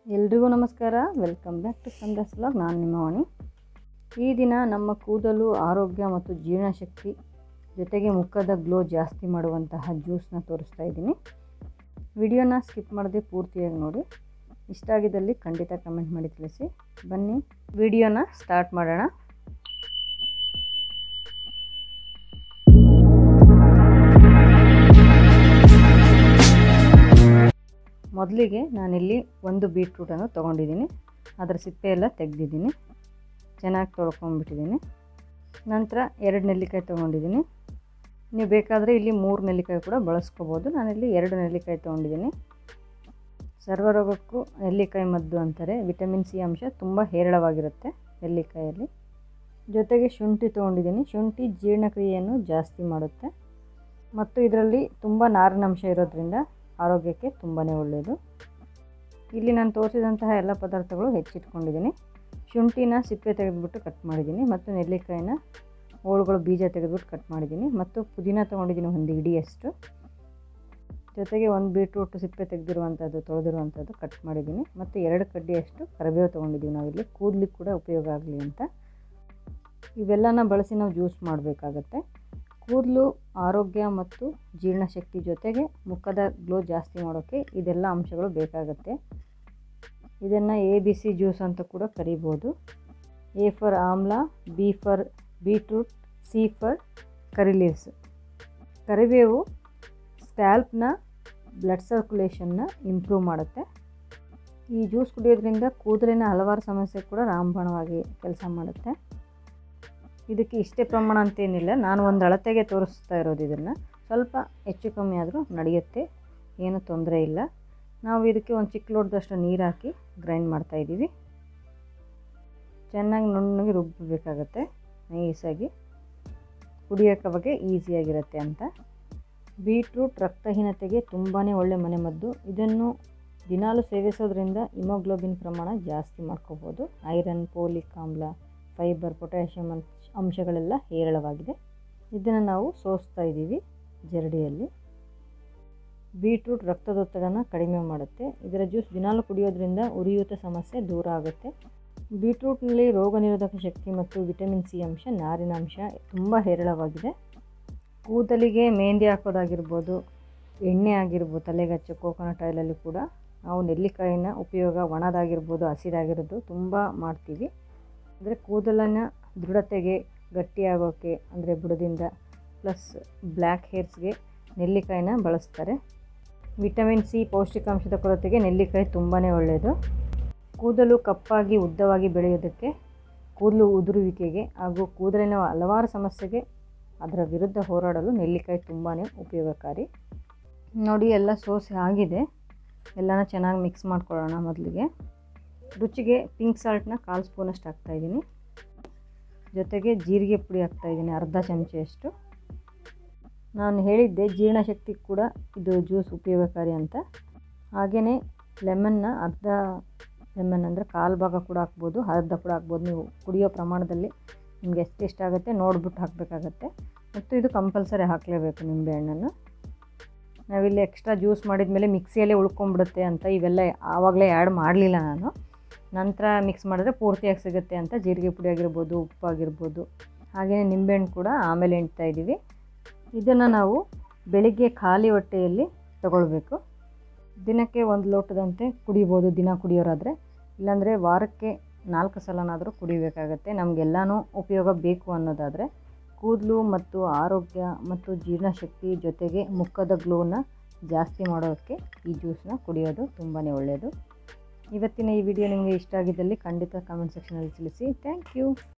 ಎಲ್ರಿಗೂ ನಮಸ್ಕಾರ welcome back to ಸಂದಾಸ್ ವ್ಲಾಗ್ ನಾನು ನಿಮ್ಮ ವಾಣಿ ಈ ದಿನ ನಮ್ಮ ಕೂದಲು ಆರೋಗ್ಯ ಮತ್ತು ಜೀರ್ಣಶಕ್ತಿ ಜೊತೆಗೆ ಮುಖದ ಗ್ಲೋ ಜಾಸ್ತಿ ಮಾಡುವಂತಹ ಜ್ಯೂಸ್ನ ತೋರಿಸ್ತಾ ಇದ್ದೀನಿ ವಿಡಿಯೋನ ಸ್ಕಿಪ್ ಮಾಡದೆ ಪೂರ್ತಿಯಾಗಿ ನೋಡಿ ಇಷ್ಟ ಆಗಿದ್ದಲ್ಲಿ ಖಂಡಿತ ಕಮೆಂಟ್ ಮಾಡಿ ತಿಳಿಸಿ ಬನ್ನಿ ವಿಡಿಯೋನ ಸ್ಟಾರ್ಟ್ ಮಾಡೋಣ ಮೊದಲಿಗೆ ನಾನಿಲ್ಲಿ ಒಂದು ಬೀಟ್ರೂಟನ್ನು ತೊಗೊಂಡಿದ್ದೀನಿ ಅದರ ಸಿಪ್ಪೆ ಎಲ್ಲ ತೆಗೆದಿದ್ದೀನಿ ಚೆನ್ನಾಗಿ ತೊಳ್ಕೊಂಬಿಟ್ಟಿದ್ದೀನಿ ನಂತರ ಎರಡು ನೆಲ್ಲಿಕಾಯಿ ತೊಗೊಂಡಿದ್ದೀನಿ ನೀವು ಬೇಕಾದರೆ ಇಲ್ಲಿ ಮೂರು ನೆಲ್ಲಿಕಾಯಿ ಕೂಡ ಬಳಸ್ಕೋಬೋದು ನಾನಿಲ್ಲಿ ಎರಡು ನೆಲ್ಲಿಕಾಯಿ ತೊಗೊಂಡಿದ್ದೀನಿ ಸರ್ವರೋಗಕ್ಕೂ ನೆಲ್ಲಿಕಾಯಿ ಮದ್ದು ಅಂತಾರೆ ವಿಟಮಿನ್ ಸಿ ಅಂಶ ತುಂಬ ಹೇರಳವಾಗಿರುತ್ತೆ ನೆಲ್ಲಿಕಾಯಲ್ಲಿ ಜೊತೆಗೆ ಶುಂಠಿ ತೊಗೊಂಡಿದ್ದೀನಿ ಶುಂಠಿ ಜೀರ್ಣಕ್ರಿಯೆಯನ್ನು ಜಾಸ್ತಿ ಮಾಡುತ್ತೆ ಮತ್ತು ಇದರಲ್ಲಿ ತುಂಬ ನಾರಿನಂಶ ಇರೋದ್ರಿಂದ ಆರೋಗ್ಯಕ್ಕೆ ತುಂಬಾ ಒಳ್ಳೆಯದು ಇಲ್ಲಿ ನಾನು ತೋರಿಸಿದಂತಹ ಎಲ್ಲ ಪದಾರ್ಥಗಳು ಹೆಚ್ಚಿಟ್ಕೊಂಡಿದ್ದೀನಿ ಶುಂಠಿನ ಸಿಪ್ಪೆ ತೆಗೆದುಬಿಟ್ಟು ಕಟ್ ಮಾಡಿದ್ದೀನಿ ಮತ್ತು ನೆಲ್ಲಿಕಾಯಿನ ಹೋಳುಗಳು ಬೀಜ ತೆಗೆದುಬಿಟ್ಟು ಕಟ್ ಮಾಡಿದ್ದೀನಿ ಮತ್ತು ಪುದೀನ ತೊಗೊಂಡಿದ್ದೀನಿ ಒಂದು ಇಡಿಯಷ್ಟು ಜೊತೆಗೆ ಒಂದು ಬೀಟ್ರೂಟ್ ಸಿಪ್ಪೆ ತೆಗೆದಿರುವಂಥದ್ದು ತೊಳೆದಿರುವಂಥದ್ದು ಕಟ್ ಮಾಡಿದ್ದೀನಿ ಮತ್ತು ಎರಡು ಕಡ್ಡಿಯಷ್ಟು ಕರಿಬೇವು ತೊಗೊಂಡಿದ್ದೀವಿ ನಾವಿಲ್ಲಿ ಕೂದಲಿಗೆ ಕೂಡ ಉಪಯೋಗ ಆಗಲಿ ಅಂತ ಇವೆಲ್ಲನ ಬಳಸಿ ನಾವು ಜ್ಯೂಸ್ ಮಾಡಬೇಕಾಗತ್ತೆ ಕೂದಲು ಆರೋಗ್ಯ ಮತ್ತು ಜೀರ್ಣಶಕ್ತಿ ಜೊತೆಗೆ ಮುಖದ ಗ್ಲೋ ಜಾಸ್ತಿ ಮಾಡೋಕ್ಕೆ ಇದೆಲ್ಲ ಅಂಶಗಳು ಬೇಕಾಗುತ್ತೆ ಇದನ್ನು ಎ ಬಿ ಸಿ ಜ್ಯೂಸ್ ಅಂತ ಕೂಡ ಕರಿಬೋದು ಎ ಫರ್ ಆಮ್ಲ B for beetroot C for curry leaves ಕರಿಬೇವು ಸ್ಕ್ಯಾಲ್ಪ್ನ ಬ್ಲಡ್ ಸರ್ಕ್ಯುಲೇಷನ್ನ ಇಂಪ್ರೂವ್ ಮಾಡುತ್ತೆ ಈ ಜ್ಯೂಸ್ ಕುಡಿಯೋದ್ರಿಂದ ಕೂದಲಿನ ಹಲವಾರು ಸಮಸ್ಯೆ ಕೂಡ ರಾಮಬಾಣವಾಗಿ ಕೆಲಸ ಮಾಡುತ್ತೆ ಇದಕ್ಕೆ ಇಷ್ಟೇ ಪ್ರಮಾಣ ಅಂತೇನಿಲ್ಲ ನಾನು ಒಂದು ಅಳತೆಗೆ ತೋರಿಸ್ತಾ ಇರೋದು ಇದನ್ನು ಸ್ವಲ್ಪ ಹೆಚ್ಚು ಕಮ್ಮಿ ಆದರೂ ನಡೆಯುತ್ತೆ ಏನು ತೊಂದರೆ ಇಲ್ಲ ನಾವು ಇದಕ್ಕೆ ಒಂದು ಚಿಕ್ಕ ಲೋಟದಷ್ಟು ನೀರು ಹಾಕಿ ಗ್ರೈಂಡ್ ಮಾಡ್ತಾಯಿದ್ದೀವಿ ಚೆನ್ನಾಗಿ ನುಣ್ಣಗೆ ರುಬ್ಬಬೇಕಾಗತ್ತೆ ನೈಸಾಗಿ ಕುಡಿಯೋಕೆ ಬಗ್ಗೆ ಈಸಿಯಾಗಿರುತ್ತೆ ಅಂತ ಬೀಟ್ರೂಟ್ ರಕ್ತಹೀನತೆಗೆ ತುಂಬಾ ಒಳ್ಳೆ ಮನೆಮದ್ದು ಇದನ್ನು ದಿನಾಲು ಸೇವಿಸೋದ್ರಿಂದ ಇಮೋಗ್ಲೋಬಿನ್ ಪ್ರಮಾಣ ಜಾಸ್ತಿ ಮಾಡ್ಕೋಬೋದು ಐರನ್ ಪೋಲಿಕ್ ಆಮ್ಲ ಫೈಬರ್ ಪೊಟ್ಯಾಷಿಯಮ್ ಅಂಶಗಳೆಲ್ಲ ಹೇರಳವಾಗಿದೆ ಇದನ್ನು ನಾವು ಸೋಸ್ತಾ ಇದ್ದೀವಿ ಜರಡಿಯಲ್ಲಿ ಬೀಟ್ರೂಟ್ ರಕ್ತದೊತ್ತಡನ ಕಡಿಮೆ ಮಾಡುತ್ತೆ ಇದರ ಜ್ಯೂಸ್ ದಿನಾಲು ಕುಡಿಯೋದ್ರಿಂದ ಉರಿಯೂತ ಸಮಸ್ಯೆ ದೂರ ಆಗುತ್ತೆ ಬೀಟ್ರೂಟ್ನಲ್ಲಿ ರೋಗ ನಿರೋಧಕ ಶಕ್ತಿ ಮತ್ತು ವಿಟಮಿನ್ ಸಿ ಅಂಶ ನಾರಿನಾಂಶ ತುಂಬ ಹೇರಳವಾಗಿದೆ ಕೂದಲಿಗೆ ಮೆಹಂದಿ ಹಾಕೋದಾಗಿರ್ಬೋದು ಎಣ್ಣೆ ಆಗಿರ್ಬೋದು ತಲೆಗೆ ಹಚ್ಚೋ ಕೋಕೋನಟ್ ಆಯಿಲಲ್ಲಿ ಕೂಡ ನಾವು ನೆಲ್ಲಿಕಾಯಿನ ಉಪಯೋಗ ಒಣದಾಗಿರ್ಬೋದು ಹಸಿದಾಗಿರೋದು ತುಂಬ ಮಾಡ್ತೀವಿ ಅಂದರೆ ಕೂದಲಿನ ದೃಢತೆಗೆ ಗಟ್ಟಿಯಾಗೋಕ್ಕೆ ಅಂದರೆ ಬುಡದಿಂದ ಪ್ಲಸ್ ಬ್ಲ್ಯಾಕ್ ಹೇರ್ಸ್ಗೆ ನೆಲ್ಲಿಕಾಯಿನ ಬಳಸ್ತಾರೆ ವಿಟಮಿನ್ ಸಿ ಪೌಷ್ಟಿಕಾಂಶದ ಕೊರತೆಗೆ ನೆಲ್ಲಿಕಾಯಿ ತುಂಬಾ ಒಳ್ಳೆಯದು ಕೂದಲು ಕಪ್ಪಾಗಿ ಉದ್ದವಾಗಿ ಬೆಳೆಯೋದಕ್ಕೆ ಕೂದಲು ಉದುರುವಿಕೆಗೆ ಹಾಗೂ ಕೂದಲಿನ ಹಲವಾರು ಸಮಸ್ಯೆಗೆ ಅದರ ವಿರುದ್ಧ ಹೋರಾಡಲು ನೆಲ್ಲಿಕಾಯಿ ತುಂಬಾ ಉಪಯೋಗಕಾರಿ ನೋಡಿ ಎಲ್ಲ ಸೋಸೆ ಆಗಿದೆ ಎಲ್ಲನ ಚೆನ್ನಾಗಿ ಮಿಕ್ಸ್ ಮಾಡ್ಕೊಳ್ಳೋಣ ಮೊದಲಿಗೆ ರುಚಿಗೆ ಪಿಂಕ್ ಸಾಲ್ಟ್ನ ಕಾಲು ಸ್ಪೂನಷ್ಟು ಹಾಕ್ತಾಯಿದ್ದೀನಿ ಜೊತೆಗೆ ಜೀರಿಗೆ ಪುಡಿ ಹಾಕ್ತಾಯಿದ್ದೀನಿ ಅರ್ಧ ಚಮಚೆಯಷ್ಟು ನಾನು ಹೇಳಿದ್ದೆ ಜೀರ್ಣಶಕ್ತಿ ಕೂಡ ಇದು ಜ್ಯೂಸ್ ಉಪಯೋಗಕಾರಿ ಅಂತ ಹಾಗೆಯೇ ಲೆಮನ್ನ ಅರ್ಧ ಲೆಮನ್ ಅಂದರೆ ಕಾಲು ಭಾಗ ಕೂಡ ಹಾಕ್ಬೋದು ಅರ್ಧ ಕೂಡ ಹಾಕ್ಬೋದು ನೀವು ಕುಡಿಯೋ ಪ್ರಮಾಣದಲ್ಲಿ ನಿಮ್ಗೆ ಎಷ್ಟು ಇಷ್ಟ ಆಗುತ್ತೆ ನೋಡ್ಬಿಟ್ಟು ಹಾಕಬೇಕಾಗತ್ತೆ ಮತ್ತು ಇದು ಕಂಪಲ್ಸರಿ ಹಾಕಲೇಬೇಕು ನಿಂಬೆಹಣ್ಣನ್ನು ನಾವಿಲ್ಲಿ ಎಕ್ಸ್ಟ್ರಾ ಜ್ಯೂಸ್ ಮಾಡಿದ ಮೇಲೆ ಮಿಕ್ಸಿಯಲ್ಲೇ ಉಳ್ಕೊಂಬಿಡುತ್ತೆ ಅಂತ ಇವೆಲ್ಲ ಆವಾಗಲೇ ಆ್ಯಡ್ ಮಾಡಲಿಲ್ಲ ನಾನು ನಂತರ ಮಿಕ್ಸ್ ಮಾಡಿದ್ರೆ ಪೂರ್ತಿಯಾಗಿ ಸಿಗುತ್ತೆ ಅಂತ ಜೀರಿಗೆ ಪುಡಿ ಆಗಿರ್ಬೋದು ಉಪ್ಪಾಗಿರ್ಬೋದು ಹಾಗೆಯೇ ನಿಂಬೆಹಣ್ಣು ಕೂಡ ಆಮೇಲೆ ಎಣ್ತಾ ಇದ್ದೀವಿ ಇದನ್ನು ನಾವು ಬೆಳಿಗ್ಗೆ ಖಾಲಿ ಹೊಟ್ಟೆಯಲ್ಲಿ ತಗೊಳ್ಬೇಕು ದಿನಕ್ಕೆ ಒಂದು ಲೋಟದಂತೆ ಕುಡಿಬೋದು ದಿನ ಕುಡಿಯೋರಾದರೆ ಇಲ್ಲಾಂದರೆ ವಾರಕ್ಕೆ ನಾಲ್ಕು ಸಲನಾದರೂ ಕುಡಿಬೇಕಾಗತ್ತೆ ನಮಗೆಲ್ಲನೂ ಉಪಯೋಗ ಬೇಕು ಅನ್ನೋದಾದರೆ ಕೂದಲು ಮತ್ತು ಆರೋಗ್ಯ ಮತ್ತು ಜೀರ್ಣಶಕ್ತಿ ಜೊತೆಗೆ ಮುಖದ ಗ್ಲೋನ ಜಾಸ್ತಿ ಮಾಡೋಕ್ಕೆ ಈ ಜ್ಯೂಸನ್ನ ಕುಡಿಯೋದು ತುಂಬಾ ಒಳ್ಳೆಯದು ಇವತ್ತಿನ ಈ ವಿಡಿಯೋ ನಿಮಗೆ ಇಷ್ಟ ಆಗಿದ್ದಲ್ಲಿ ಖಂಡಿತ ಕಮೆಂಟ್ ಸೆಕ್ಷನಲ್ಲಿ ತಿಳಿಸಿ ಥ್ಯಾಂಕ್ ಯು